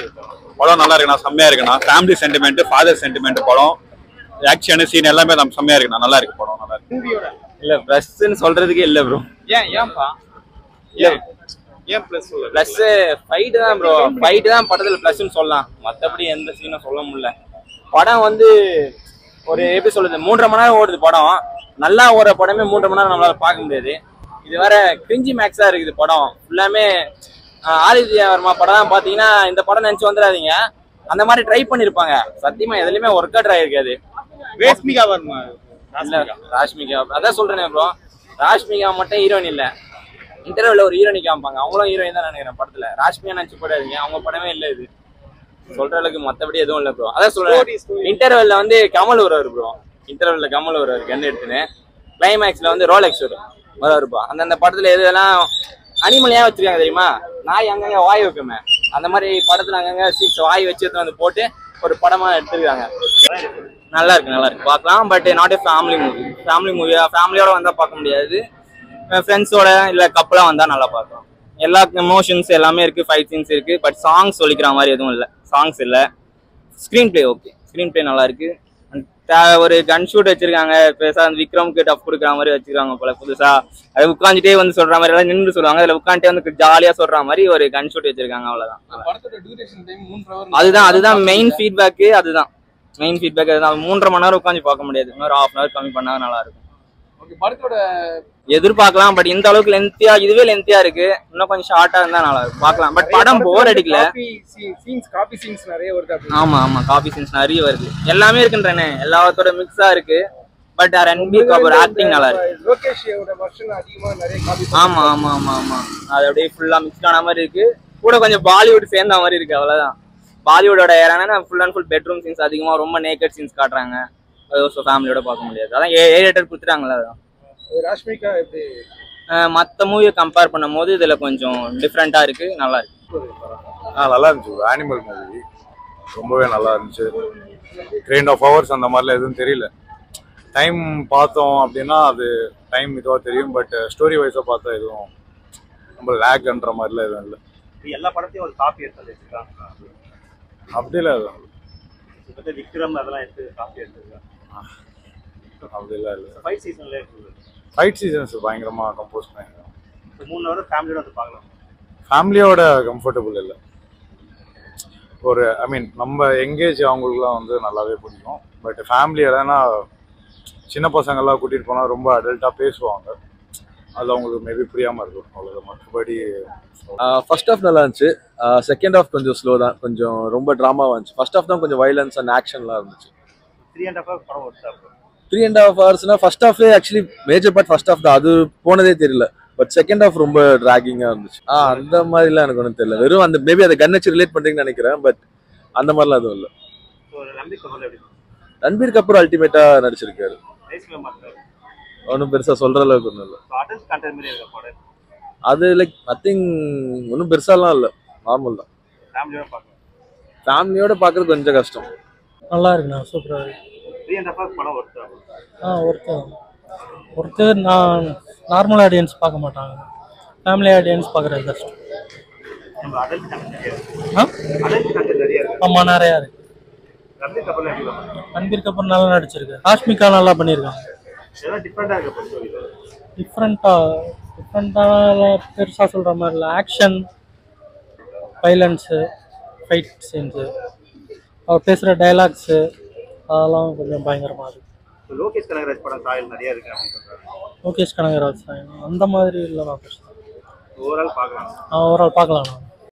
படம் நல்லா இருக்குண்ணா செம்மையா இருக்குண்ணா ஃபேமிலி சென்டிமெண்ட் ஃபாதர் சென்டிமெண்ட் படம் ஆக்ஷன் சீன் எல்லாமே நம்ம செம்மையா இருக்குண்ணா நல்லா இருக்கு படம் நல்லா இருக்கு மூவியோட இல்ல ப்ளஸ்ன்னு சொல்றதுக்கே இல்ல ப்ரோ ஏன் ஏன்பா ஏன் ஏன் ப்ளஸ் சொல்ல ப்ளஸ் ஃபைட் தான் ப்ரோ ஃபைட் தான் படத்துல ப்ளஸ்ன்னு சொல்லலாம் மத்தபடி எந்த சீனும் சொல்ல முடியல படம் வந்து ஒரு எப்படி சொல்றது மூன்றரை மணி நேரம் ஓடுது படம் நல்லா ஓடுற படமே மூன்றரை மணி நேரம் நம்மளால பார்க்க முடியாது இது வேற கிரிஞ்சி மேக்ஸா இருக்குது படம் ஃபுல்லாமே ஆதித்யா வர்மா படம் பாத்தீங்கன்னா இந்த படம் நினைச்சு வந்துடாதீங்க அந்த மாதிரி ட்ரை பண்ணிருப்பாங்க சத்தியமா எதுலயுமே ஒர்க் அவுட் ஆயிருக்காது ரேஷ்மிகா வர்மா இல்ல ராஷ்மிகா அதான் சொல்றேனே ப்ரோ ராஷ்மிகா மட்டும் ஹீரோயின் இல்ல இன்டர்வியூல ஒரு ஹீரோயின் காமிப்பாங்க அவங்களும் ஹீரோயின் தான் நினைக்கிறேன் படத்துல ராஷ்மிகா நினைச்சு போடாதீங்க அவங்க படமே இல்ல இது சொல்ற அளவுக்கு மத்தபடி எதுவும் இல்ல ப்ரோ அதான் Story, சொல்றேன் story. இன்டர்வெல்ல வந்து கமல் வருவார் ப்ரோ இன்டர்வெல்ல கமல் வருவார் கன் எடுத்துன்னு கிளைமேக்ஸ்ல வந்து ரோலெக்ஸ் வரும் வருவாருப்பா அந்தந்த படத்துல எது எதெல்லாம் அனிமல் ஏன் வச்சிருக்காங்க தெரியுமா நாய் அங்கங்க வாய் வைக்குமே அந்த மாதிரி படத்துல அங்கங்க சீட்ஸ் வாய் வச்சு எடுத்துட்டு வந்து போட்டு ஒரு படமா எடுத்துருக்காங்க நல்லா இருக்கு நல்லா இருக்கு பார்க்கலாம் but not a family movie family மூவியா ஃபேமிலியோட வந்தா பார்க்க முடியாது ஃப்ரெண்ட்ஸோட இல்ல கப்பலா வந்தா நல்லா பார்க்கலாம் எல்லா எமோஷன்ஸ் எல்லாமே இருக்கு ஃபைட் சீன்ஸ் இருக்கு பட் சாங்ஸ் சொல்லிக்கிற மாதிரி எதுவும் இல்லை சாங்ஸ் இல்லை screenplay okay screenplay நல்லா இருக்கு And த- ஒரு கன் ஷூட் வச்சிருக்காங்க பெருசா அந்த விக்ரம்க்கு டஃப் கொடுக்குற மாதிரி வச்சிருக்காங்க போல புதுசா அது உட்காந்துட்டே வந்து சொல்ற மாதிரி எல்லாம் நின்று சொல்லுவாங்க அதுல உட்காந்துட்டே வந்து ஜாலியா சொல்ற மாதிரி ஒரு கன் ஷூட் வச்சிருக்காங்க அவ்வளவுதான் படத்தோட டியூரேஷன் டைம் மூன்று ஹவர் அதுதான் அதுதான் மெயின் ஃபீட்பேக்கு அதுதான் மெயின் ஃபீட்பேக் அதுதான் மூன்றரை மணி நேரம் உட்காந்து பார்க்க முடியாது இன்னொரு ஹாஃப் அன் ஹவர் கம்மி பண்ணா நல்லா இருக்கும் ஓகே படத்தோட எதிர்பார்க்கலாம் பட் இந்த அளவுக்கு லென்த்தியா இதுவே லென்த்தியா இருக்கு இன்னும் கொஞ்சம் ஷார்ட்டா இருந்தா நல்லா இருக்கும் பார்க்கலாம் பட் படம் போர் அடிக்கல காப்பி சீன்ஸ் காப்பி சீன்ஸ் நிறைய வருது அப்படி ஆமா ஆமா காபி சீன்ஸ் நிறைய வருது எல்லாமே இருக்குன்றேனே எல்லாத்தோட மிக்ஸா இருக்கு பட் ரன்பீர் கபூர் ஆக்டிங் நல்லா இருக்கு லோகேஷோட வருஷன் அதிகமா நிறைய காப்பி ஆமா ஆமா ஆமா ஆமா அது அப்படியே ஃபுல்லா மிக்ஸ் ஆன மாதிரி இருக்கு கூட கொஞ்சம் பாலிவுட் சேர்ந்த மாதிரி இருக்கு அவ்வளவுதான் பாலிவுடோட ஏறானா full and full bedroom scenes அதிகமா ரொம்ப நேக்கட் சீன்ஸ் காட்டுறாங்க ஸோ ஃபேமிலியோட பார்க்க முடியாது அதான் ஏ ஏட்டர் கொடுத்துட்டாங்களா அதான் ராஷ்மிகா எப்படி அஹ் மத்த மூவியை கம்பேர் பண்ணும்போது இதுல கொஞ்சம் டிஃப்ரெண்டா இருக்கு நல்லா இருக்கு ஆ நல்லா இருந்துச்சு அனிமல் மூவி ரொம்பவே நல்லா இருந்துச்சு த்ரீ ஆஃப் ஹவர்ஸ் அந்த மாதிரிலாம் எதுவும் தெரியல டைம் பார்த்தோம் அப்படின்னா அது டைம் இதுவாக தெரியும் பட் ஸ்டோரி வைஸாக பார்த்தா எதுவும் நம்ம லேக்ன்ற மாதிரிலாம் எதுவும் இல்லை எல்லா படத்தையும் ஒரு காப்பி எடுத்து வச்சிருக்காங்க அப்படிலாம் எதுவும் இல்லை. இப்போ விக்ரம் அதெல்லாம் எடுத்து காப்பி எடுத்துருக்காங்க அப்படிலாம் இல்லை ஃபைவ் சீசன்ல இருக்குது ஃபைட் சீசன்ஸ் பயங்கரமாக கம்போஸ் பண்ணிருக்காங்க இப்போ மூணு ஹவர் ஃபேமிலியோட வந்து பார்க்கலாம் ஃபேமிலியோட கம்ஃபர்டபுள் இல்லை ஒரு ஐ மீன் நம்ம எங்கேஜ் அவங்களுக்குலாம் வந்து நல்லாவே பிடிக்கும் பட் ஃபேமிலி எதனா சின்ன பசங்கள்லாம் கூட்டிகிட்டு போனால் ரொம்ப அடல்ட்டாக பேசுவாங்க அது அவங்களுக்கு மேபி புரியாமல் இருக்கும் அவ்வளோதான் மற்றபடி ஃபர்ஸ்ட் ஹாஃப் நல்லா இருந்துச்சு செகண்ட் ஹாஃப் கொஞ்சம் ஸ்லோ தான் கொஞ்சம் ரொம்ப ட்ராமாவாக இருந்துச்சு ஃபர்ஸ்ட் ஹாஃப் தான் கொஞ்சம் வைலன்ஸ் அண்ட் ஆக்ஷன்லாம் இருந்துச்சு த்ரீ அண்ட் ஹாஃப் ஹவர் படம் ஒர்க் த்ரீ அண்ட் ஹாஃப் ஹவர்ஸ்னா ஃபர்ஸ்ட் ஹாஃப்லேயே actually major part first half தான் அது போனதே தெரியல பட் செகண்ட் ஹாஃப் ரொம்ப ட்ராகிங்காக இருந்துச்சு ஆ அந்த மாதிரிலாம் எனக்கு ஒன்றும் தெரியல வெறும் அந்த மேபி அதை கன் வச்சு ரிலேட் பண்ணுறீங்கன்னு நினைக்கிறேன் பட் அந்த மாதிரிலாம் எதுவும் இல்லை ஸோ நம்பிக்கை வந்து எப்படி ரன்பீர் கபூர் அல்டிமேட்டாக நடிச்சிருக்காரு ரேஸ்மே மாஸ்டர் ஒன்றும் பெருசாக சொல்கிற அளவுக்கு ஒன்றும் இல்லை ஸோ அடல்ட் கண்டென்ட் மாதிரி இருக்க படம் அது லைக் நத்திங் ஒன்றும் பெருசாலாம் இல்லை நார்மல் தான் ஃபேமிலியோட பார்க்கலாம் ஃபேமிலியோட பார்க்கறது கொஞ்சம் கஷ்டம் நல்லா இருக்குண்ணா சூப்பராக இருக்கு த்ரீ அண்ட் ஹாஃப் ஹவர் படம் ஒர்க் ஆகும் ஆ ஒர்த்து ஒர்த்து நான் நார்மல் ஆடியன்ஸ் பார்க்க மாட்டாங்க ஃபேமிலி ஆடியன்ஸ் பார்க்குறது கஷ்டம் நம்ம அடல்ட் கண்டென்ட் நிறைய இருக்கு ஆ அடல்ட் கண்டென்ட் நிறைய இருக்கு ஆமாம் நிறையா இருக்கு ரன்பீர் கபூர் எப்படி இருக்கும் ரன்பீர் கபூர் நல்லா நடிச்சிருக்கு ராஷ்மிகா நல்லா பண்ணியிருக்காங்க இதெல்லாம் டிஃப்ரெண்டாக இருக்க பொறுத்த வரைக்கும் டிஃப்ரெண்ட்டாக டிஃப்ரெண்ட்டாக பெருசாக சொல்கிற மாதிரி இல்லை ஆக்ஷன் வைலன்ஸு ஃபைட் சீன்ஸு அவர் பேசுகிற டைலாக்ஸு அதெல்லாம் கொஞ்சம் பயங்கரமாக இருக்கு ஸோ லோகேஷ் கனகராஜ் படம் சாயல் நிறைய இருக்கு அப்படின்னு சொல்றாங்க லோகேஷ் கனகராஜ் சாயன் அந்த மாதிரி இல்லைண்ணா ஓவரால் பார்க்கலாம் ஓவரால் பார்க்கலாம்ண்ணா